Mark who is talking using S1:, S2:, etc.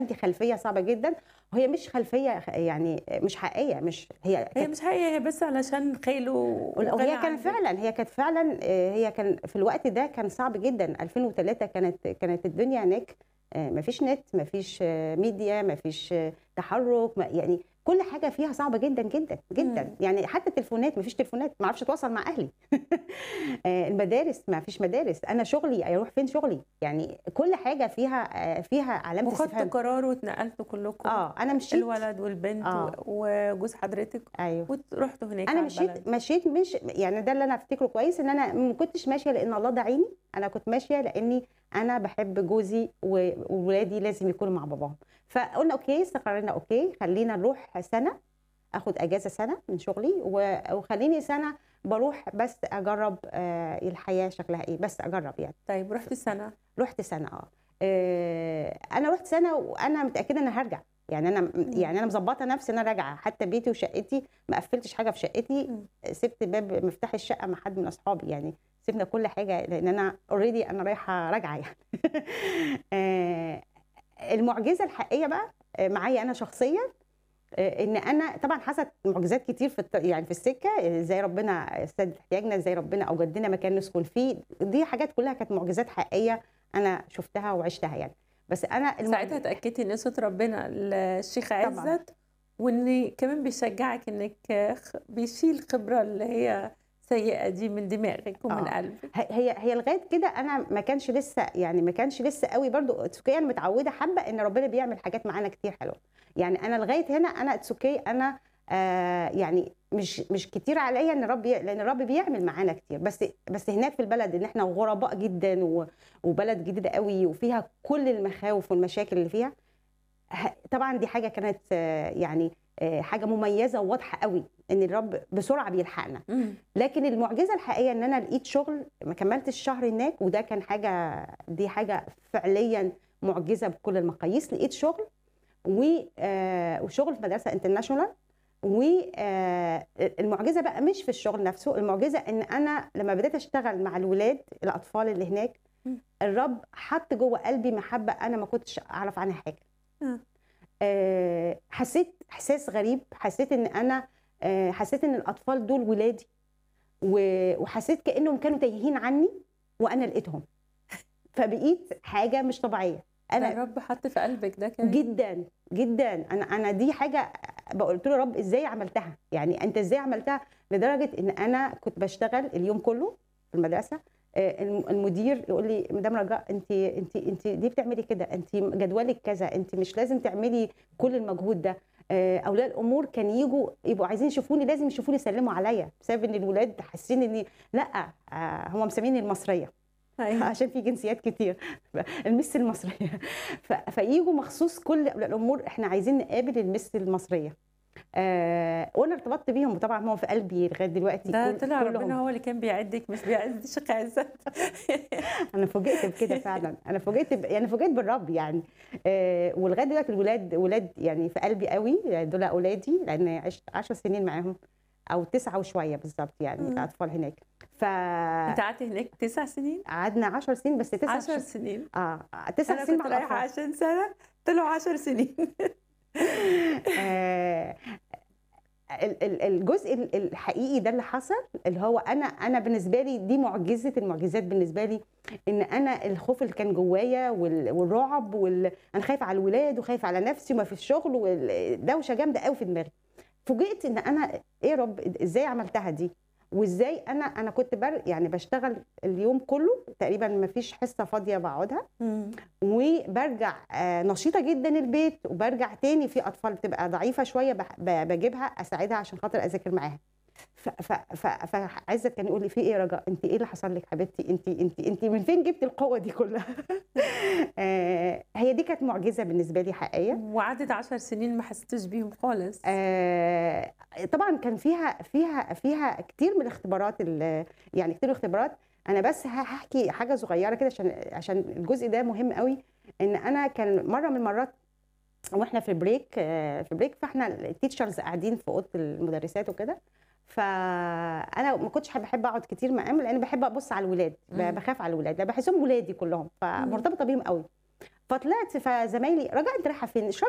S1: عندي خلفيه صعبه جدا وهي مش خلفيه خ- يعني مش حقيقيه مش هي
S2: هي
S1: كانت
S2: مش حقيقة هي بس علشان خيله
S1: وهي
S2: وغنى
S1: كان
S2: عنك.
S1: فعلا هي كانت فعلا آه، هي كان في الوقت ده كان صعب جدا 2003 كانت كانت الدنيا هناك آه، مفيش نت مفيش آه، ميديا مفيش آه، تحرك ما- يعني كل حاجه فيها صعبه جدا جدا جدا
S2: مم.
S1: يعني حتى التليفونات مفيش تليفونات ما اعرفش اتواصل مع اهلي آه، المدارس ما فيش مدارس انا شغلي اروح فين شغلي يعني كل حاجه فيها آه، فيها علامه
S2: وخدتوا
S1: استفهام
S2: قرار واتنقلتوا كلكم
S1: اه انا مشيت
S2: الولد والبنت
S1: آه.
S2: و- وجوز حضرتك
S1: ايوه
S2: ورحتوا هناك
S1: انا
S2: على
S1: مشيت
S2: البلد.
S1: مشيت مش يعني ده اللي انا افتكره كويس ان انا ما كنتش ماشيه لان الله دعيني انا كنت ماشيه لاني انا بحب جوزي و- وولادي لازم يكونوا مع باباهم فقلنا اوكي استقرينا اوكي خلينا نروح سنه اخد اجازه سنه من شغلي و- وخليني سنه بروح بس اجرب آه، الحياه شكلها ايه بس اجرب يعني
S2: طيب رحتي سنة
S1: رحت سنه اه آه، انا رحت سنه وانا متاكده ان أنا هرجع يعني انا يعني انا مظبطه نفسي ان انا راجعه حتى بيتي وشقتي ما قفلتش حاجه في شقتي
S2: مم.
S1: سبت باب مفتاح الشقه مع حد من اصحابي يعني سيبنا كل حاجه لان انا اوريدي انا رايحه راجعه يعني آه، المعجزه الحقيقيه بقى آه، معايا انا شخصيا آه، ان انا طبعا حصلت معجزات كتير في الط- يعني في السكه آه، ازاي ربنا سد احتياجنا ازاي ربنا اوجد لنا مكان نسكن فيه دي حاجات كلها كانت معجزات حقيقيه انا شفتها وعشتها يعني بس انا المعج-
S2: ساعتها اتأكدتي ان صوت ربنا الشيخ
S1: طبعاً.
S2: عزت وان كمان بيشجعك انك خ- بيشيل الخبرة اللي هي سيئة دي من دماغك ومن
S1: آه.
S2: قلبك
S1: هي هي هي لغايه كده انا ما كانش لسه يعني ما كانش لسه قوي برضو اتسوكي انا متعوده حبه ان ربنا بيعمل حاجات معانا كتير حلوه يعني انا لغايه هنا انا اتسوكي انا آه يعني مش مش كتير عليا ان رب لان الرب بيعمل معانا كتير بس بس هناك في البلد ان احنا غرباء جدا و- وبلد جديده قوي وفيها كل المخاوف والمشاكل اللي فيها ه- طبعا دي حاجه كانت آه، يعني آه، حاجه مميزه وواضحه قوي ان الرب بسرعه بيلحقنا
S2: مم.
S1: لكن المعجزه الحقيقيه ان انا لقيت شغل ما كملتش الشهر هناك وده كان حاجه دي حاجه فعليا معجزه بكل المقاييس لقيت شغل و آه، وشغل في مدرسه انترناشونال والمعجزه بقى مش في الشغل نفسه المعجزه ان انا لما بديت اشتغل مع الولاد الاطفال اللي هناك
S2: مم.
S1: الرب حط جوه قلبي محبه انا ما كنتش اعرف عنها حاجه
S2: آه.
S1: آه، حسيت احساس غريب حسيت ان انا آه، حسيت ان الاطفال دول ولادي و- وحسيت كانهم كانوا تايهين عني وانا لقيتهم فبقيت حاجه مش طبيعيه
S2: ده
S1: انا
S2: الرب حط في قلبك ده كمان
S1: جدا جدا انا انا دي حاجه قلت له يا رب ازاي عملتها يعني انت ازاي عملتها لدرجه ان انا كنت بشتغل اليوم كله في المدرسه آه، الم- المدير يقول لي مدام رجاء انت انت انت ليه بتعملي كده انت جدولك كذا انت مش لازم تعملي كل المجهود ده آه، اولياء الامور كان يجوا يبقوا عايزين يشوفوني لازم يشوفوني يسلموا عليا بسبب ان الولاد حاسين اني لا آه، هم مسميني المصريه
S2: أيوة.
S1: عشان في جنسيات كتير المس المصريه ف... فييجوا مخصوص كل اولياء الامور احنا عايزين نقابل المس المصريه آه وانا ارتبطت بيهم وطبعا هم في قلبي لغايه دلوقتي
S2: ده
S1: كل-
S2: طلع
S1: كلهم.
S2: ربنا هو اللي كان بيعدك مش بيعد الشيخ عزت
S1: انا فوجئت بكده فعلا انا فوجئت ب... يعني فوجئت بالرب يعني آه ولغايه دلوقتي الولاد ولاد يعني في قلبي قوي يعني دول اولادي لان عشت 10 سنين معاهم او تسعة وشويه بالظبط يعني
S2: مم.
S1: كاطفال هناك
S2: انت
S1: فقعدنا
S2: قعدت هناك تسع سنين
S1: 10 سنين بس تسع
S2: عشر
S1: شهور-
S2: سنين
S1: اه تسع
S2: انا
S1: سنين
S2: كنت
S1: مع
S2: رايحه
S1: الأطفال.
S2: عشان سنه طلعوا عشر سنين
S1: آه، ال- ال- الجزء ال- الحقيقي ده اللي حصل اللي هو انا انا بالنسبه لي دي معجزه المعجزات بالنسبه لي ان انا الخوف اللي كان جوايا وال- والرعب وال... انا خايفه على الولاد وخايفه على نفسي وما في الشغل والدوشه جامده قوي في دماغي فوجئت ان انا ايه يا رب ازاي عملتها دي وازاي انا انا كنت بر يعني بشتغل اليوم كله تقريبا ما فيش حصه فاضيه بقعدها وبرجع آه، نشيطه جدا البيت وبرجع تاني في اطفال بتبقى ضعيفه شويه بح- ب- بجيبها اساعدها عشان خاطر اذاكر معاها ف- ف- ف- فعزت كان يقول لي في ايه يا رجاء انت ايه اللي حصل لك حبيبتي انت انت انت من فين جبت القوه دي كلها آه، هي دي كانت معجزه بالنسبه لي حقيقيه
S2: وعدت عشر سنين ما حسيتش بيهم خالص
S1: آه، طبعا كان فيها فيها فيها كتير من الاختبارات ال- يعني كتير من الاختبارات انا بس هحكي حاجه صغيره كده عشان عشان الجزء ده مهم قوي ان انا كان مره من المرات واحنا في بريك آه، في بريك فاحنا التيتشرز قاعدين في اوضه المدرسات وكده فانا ما كنتش بحب اقعد كتير معاهم لان بحب ابص على الولاد ب-
S2: مم.
S1: بخاف على الولاد بحسهم ولادي كلهم فمرتبطه بيهم قوي فطلعت فزمايلي رجاء انت رايحه فين اشربي